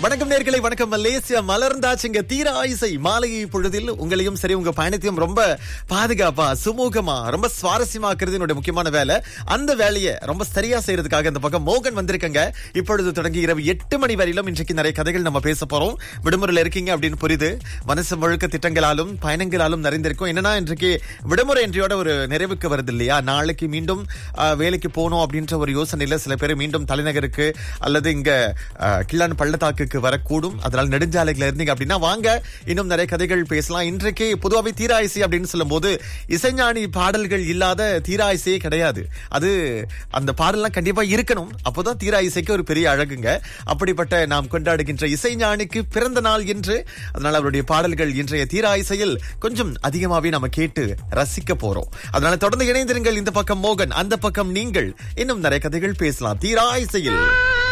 வணக்கம் நேர்களை வணக்கம் மலேசியா மலர்ந்தாச்சுங்க தீர ஆயுசை மாலை பொழுதில் உங்களையும் சரி உங்க பயணத்தையும் ரொம்ப பாதுகாப்பா சுமூகமா ரொம்ப சுவாரஸ்யமாக்குறது என்னோட முக்கியமான வேலை அந்த வேலையை ரொம்ப சரியா செய்யறதுக்காக இந்த பக்கம் மோகன் வந்திருக்கங்க இப்பொழுது தொடங்கி இரவு எட்டு மணி வரையிலும் இன்றைக்கு நிறைய கதைகள் நம்ம பேச போறோம் விடுமுறையில இருக்கீங்க அப்படின்னு புரியுது மனசு முழுக்க திட்டங்களாலும் பயணங்களாலும் நிறைந்திருக்கும் என்னன்னா இன்றைக்கு விடுமுறை என்றையோட ஒரு நிறைவுக்கு வருது இல்லையா நாளைக்கு மீண்டும் ஆஹ், வேலைக்கு போகணும் அப்படின்ற ஒரு யோசனையில சில பேர் மீண்டும் தலைநகருக்கு அல்லது இங்க ஆஹ், கிள்ளான் பள்ளத்தாக்குக்கு வரக்கூடும் அதனால நெடுஞ்சாலைகள் இருந்தீங்க அப்படின்னா வாங்க இன்னும் நிறைய கதைகள் பேசலாம் இன்றைக்கு பொதுவாகவே தீராயிசை அப்படின்னு சொல்லும்போது இசைஞானி பாடல்கள் இல்லாத தீராயிசையே கிடையாது அது அந்த பாடல்லாம் கண்டிப்பா இருக்கணும் அப்போதான் தீராயிசைக்கு ஒரு பெரிய அழகுங்க அப்படிப்பட்ட நாம் கொண்டாடுகின்ற இசைஞானிக்கு பிறந்த நாள் என்று அதனால அவருடைய பாடல்கள் இன்றைய தீராயிசையில் கொஞ்சம் அதிகமாவே நம்ம கேட்டு ரசிக்க போறோம் அதனால தொடர்ந்து இணைந்திருங்கள் இந்த பக்கம் மோகன் அந்த பக்கம் நீங்கள் இன்னும் நிறைய கதைகள் பேசலாம் தீராயிசையில்